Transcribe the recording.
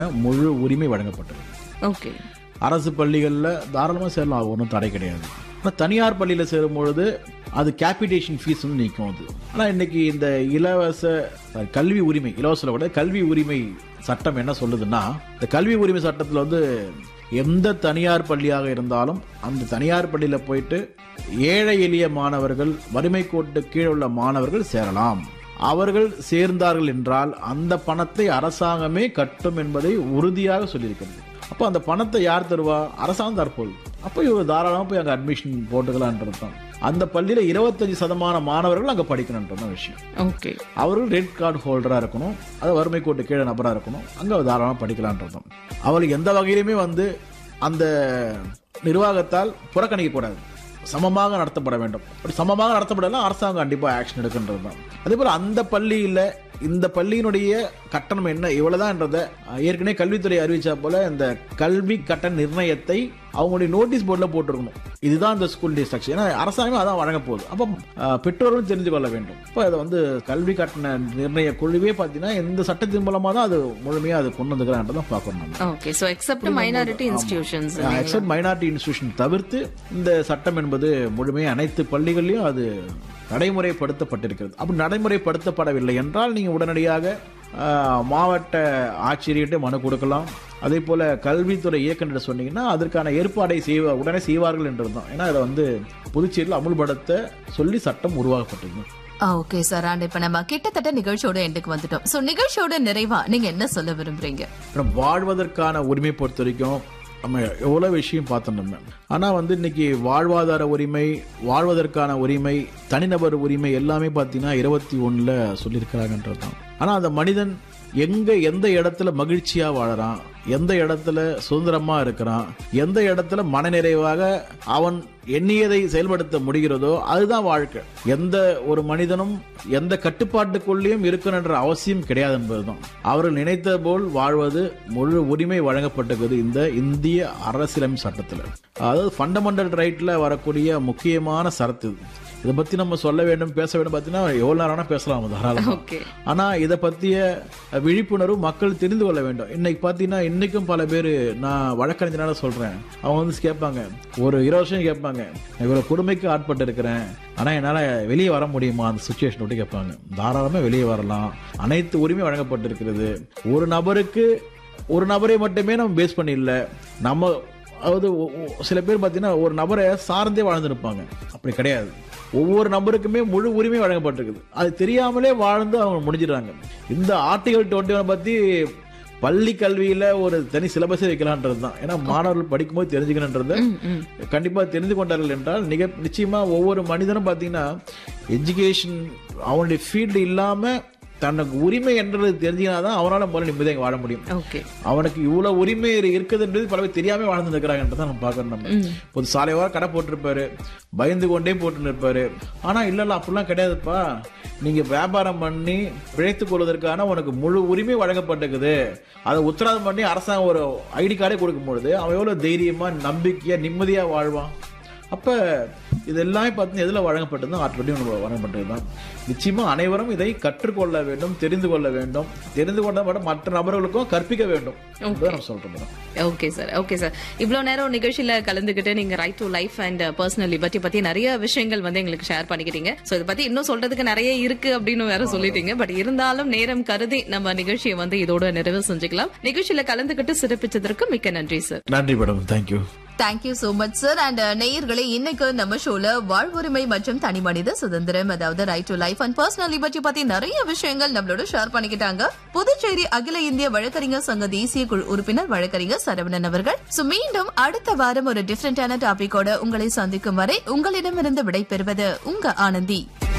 முழு உரிமை வழங்கப்பட்டது ஓகே அரசு பள்ளிகளில் தாராளமாக சேரலாம் அது ஒன்றும் தடை கிடையாது ஆனால் தனியார் பள்ளியில் சேரும் பொழுது அது கேபிடேஷன் ஃபீஸ் நிற்கும் அது ஆனால் இன்னைக்கு இந்த இலவச sorry, கல்வி உரிமை இலவச விட கல்வி உரிமை சட்டம் என்ன சொல்லுதுன்னா இந்த கல்வி உரிமை சட்டத்தில் வந்து எந்த தனியார் பள்ளியாக இருந்தாலும் அந்த தனியார் பள்ளியில் போயிட்டு ஏழை எளிய மாணவர்கள் வறுமை கோட்டு கீழே உள்ள மாணவர்கள் சேரலாம் அவர்கள் சேர்ந்தார்கள் என்றால் அந்த பணத்தை அரசாங்கமே கட்டும் என்பதை உறுதியாக சொல்லியிருக்கிறது அப்போ அந்த பணத்தை யார் தருவா அரசாங்கம் தற்போது அப்போ இவங்க தாராளமாக போய் அங்கே அட்மிஷன் போட்டுக்கலான்றது தான் அந்த பள்ளியில் இருபத்தஞ்சு சதமான மாணவர்கள் அங்கே படிக்கணுன்றது தான் விஷயம் ஓகே அவர்கள் ரெட் கார்டு ஹோல்டராக இருக்கணும் அது வறுமை கோட்டு கீழே நபராக இருக்கணும் அங்கே தாராளமாக படிக்கலான்றது தான் அவளுக்கு எந்த வகையிலுமே வந்து அந்த நிர்வாகத்தால் புறக்கணிக்கக்கூடாது சமமாக நடத்தப்பட வேண்டும் அப்படி சமமாக நடத்தப்படலாம் அரசாங்கம் கண்டிப்பாக ஆக்ஷன் எடுக்கின்றது தான் அதே போல் அந்த பள்ளியில் இந்த பள்ளியினுடைய கட்டணம் என்ன இவ்வளவுதான்றத ஏற்கனவே கல்வித்துறை அறிவிச்சா போல இந்த கல்வி கட்டண நிர்ணயத்தை அவங்களுடைய நோட்டீஸ் போர்டில் போட்டிருக்கணும் இதுதான் இந்த ஸ்கூல் ஸ்ட்ரக்சர் ஏன்னா அரசாங்கம் அதான் வழங்க போகுது அப்போ அஹ், பெற்றோரும் தெரிந்து கொள்ள வேண்டும் இப்போ அதை வந்து கல்வி கட்டண நிர்ணய குழுவே பார்த்தீங்கன்னா இந்த சட்டத்தின் மூலமாக தான் அது முழுமையாக அது கொண்டு வந்துக்கிறான்றதான் பார்க்கணும் நம்ம okay so except minority institutions except minority institution தவிர்த்து இந்த சட்டம் என்பது முழுமையாக அனைத்து பள்ளிகள்லையும் அது நடைமுறைப்படுத்தப்பட்டிருக்கிறது அப்படி நடைமுறைப்படுத்தப்படவில்லை என்றால் நீங்கள் உடனடியாக ஆஹ், மாவட்ட ஆட்சியர்கிட்ட மனு கொடுக்கலாம் அதே போல கல்வித்துறை இயக்குனர் சொன்னீங்கன்னா அதற்கான ஏற்பாடை செய்வ உடனே செய்வார்கள் என்றது தான் ஏன்னா இதை வந்து புதுச்சேரியில் அமுல்படுத்த சொல்லி சட்டம் உருவாக்கப்பட்டது ஓகே சார் அண்ட் இப்ப நம்ம கிட்டத்தட்ட நிகழ்ச்சியோட எண்டுக்கு வந்துட்டோம் சோ நிகழ்ச்சியோட நிறைவா நீங்க என்ன சொல்ல விரும்புறீங்க அப்புறம் வாழ்வதற்கான உரிமை பொறுத்த வரைக்கும் நம்ம எவ்வளோ விஷயம் பார்த்தோம் நம்ம ஆனால் வந்து இன்னைக்கு வாழ்வாதார உரிமை வாழ்வதற்கான உரிமை தனிநபர் உரிமை எல்லாமே பார்த்தீங்கன்னா இருபத்தி ஒன்றில் சொல்லியிருக்கிறாங்கன்றது தான் ஆனால் அந்த மனிதன் எங்க எந்த இடத்துல மகிழ்ச்சியா வாழறான் எந்த இடத்துல சுதந்திரமா இருக்கிறான் எந்த இடத்துல மனநிறைவாக அவன் எண்ணியதை செயல்படுத்த முடிகிறதோ அதுதான் வாழ்க்கை எந்த ஒரு மனிதனும் எந்த கட்டுப்பாட்டுக்குள்ளேயும் இருக்கணுன்ற அவசியம் கிடையாது என்பதுதான் அவர்கள் நினைத்த போல் வாழ்வது முழு உரிமை வழங்கப்பட்டிருக்கிறது இந்த இந்திய அரசியலமைப்பு சட்டத்தில் அதாவது ஃபண்டமெண்டல் ரைட்ல வரக்கூடிய முக்கியமான சரத்து இது. இதை பத்தி நம்ம சொல்ல வேண்டும் பேச வேண்டும் பார்த்தீங்கன்னா எவ்வளவு நேரம் வேணா பேசலாம் தாராளமா ஓகே ஆனா இதை பத்திய விழிப்புணர்வு மக்கள் தெரிந்து கொள்ள வேண்டும் இன்னைக்கு பாத்தீங்கன்னா இன்னைக்கும் பல பேர் நான் வழக்கறிஞனால சொல்றேன் அவங்க வந்து கேட்பாங்க ஒரு இருபது வருஷம் கேட்பாங்க நான் இவ்வளவு கொடுமைக்கு ஆட்பட்டு இருக்கிறேன் ஆனா என்னால வெளியே வர முடியுமா அந்த சுச்சுவேஷன் விட்டு கேட்பாங்க தாராளமா வெளியே வரலாம் அனைத்து உரிமை வழங்கப்பட்டிருக்கிறது ஒரு நபருக்கு ஒரு நபரை மட்டுமே நம்ம பேஸ் பண்ணி இல்ல நம்ம அதாவது ஒ- ஒ- சில பேர் பார்த்தீங்கன்னா ஒரு நபரை சார்ந்தே வாழ்ந்துருப்பாங்க அப்படி கிடையாது ஒவ்வொரு நபருக்குமே முழு உரிமை வழங்கப்பட்டிருக்குது அது தெரியாமலே வாழ்ந்து அவங்க முடிஞ்சிடுறாங்க இந்த ஆர்டிகல் டுவெண்ட்டி ஒன் பத்தி பள்ளி கல்வியில ஒரு தனி சிலபஸே வைக்கலான்றது தான் ஏன்னா மாணவர்கள் படிக்கும்போது தெரிஞ்சுக்கணுன்றத கண்டிப்பா தெரிந்து கொண்டார்கள் என்றால் நிக நிச்சயமா ஒவ்வொரு மனிதனும் பாத்தீங்கன்னா எஜுகேஷன் அவனுடைய ஃபீல்டு இல்லாம தனக்கு உரிமை என்றது தெரிஞ்சினாதான் அவனால முதல்ல நிம்மதியாக வாழ முடியும் ஓகே அவனுக்கு இவ்வளவு உரிமை இருக்குதுன்றது பல பேர் தெரியாம வாழ்ந்து இருக்கிறாங்கன்றத நம்ம பார்க்கணும் நம்ம ஒரு சாலையோர கடை போட்டிருப்பாரு பயந்து கொண்டே போட்டு இருப்பாரு ஆனா இல்ல இல்ல அப்படிலாம் கிடையாதுப்பா நீங்க வியாபாரம் பண்ணி பிழைத்துக் கொள்வதற்கான உனக்கு முழு உரிமை வழங்கப்பட்டிருக்குது அதை உத்தரவாதம் பண்ணி அரசாங்கம் ஒரு ஐடி கார்டே கொடுக்கும் பொழுது அவன் எவ்வளவு தைரியமா நம்பிக்கையா நிம்மதியா வாழ்வான் அப்ப இது எல்லாமே பார்த்தீங்கன்னா எதுல வழங்கப்பட்டது ஆற்றலையும் நம்ம வழங்கப்பட்டது தான் நிச்சயமா அனைவரும் இதை கற்றுக்கொள்ள வேண்டும் தெரிந்து கொள்ள வேண்டும் தெரிந்து கொண்ட மட்டும் மற்ற நபர்களுக்கும் கற்பிக்க வேண்டும் என்பதை நம்ம சொல்றோம் madam okay sir okay sir இவ்வளவு நேரம் நிகழ்ச்சியில கலந்துகிட்டு நீங்க right to life and personal liberty பத்தி நிறைய விஷயங்கள் வந்து எங்களுக்கு ஷேர் பண்ணிக்கிட்டீங்க சோ இதை பத்தி இன்னும் சொல்றதுக்கு நிறைய இருக்கு அப்படின்னு வேற சொல்லிட்டீங்க பட் இருந்தாலும் நேரம் கருதி நம்ம நிகழ்ச்சியை வந்து இதோட நிறைவு செஞ்சுக்கலாம் நிகழ்ச்சியில கலந்துகிட்டு சிறப்பிச்சதற்கு மிக்க நன்றி சார் நன்றி madam thank you thank you so much sir and நேயர்களே இன்னைக்கு நம்ம ஷோல வாழ்வுரிமை மற்றும் தனிமனித சுதந்திரம் அதாவது right to life and personal liberty பத்தி நிறைய விஷயங்கள் நம்மளோட ஷேர் பண்ணிக்கிட்டாங்க புதுச்சேரி அகில இந்திய வழக்கறிஞர் சங்க தேசிய குழு உறுப்பினர் வழக்கறிஞர் சரவணன் அவர்கள் சோ மீண்டும் அடுத்த வாரம் ஒரு டிஃபரெண்டான டாபிக்கோட உங்களை சந்திக்கும் வரை உங்களிடமிருந்து விடைபெறுவது உங்க ஆனந்தி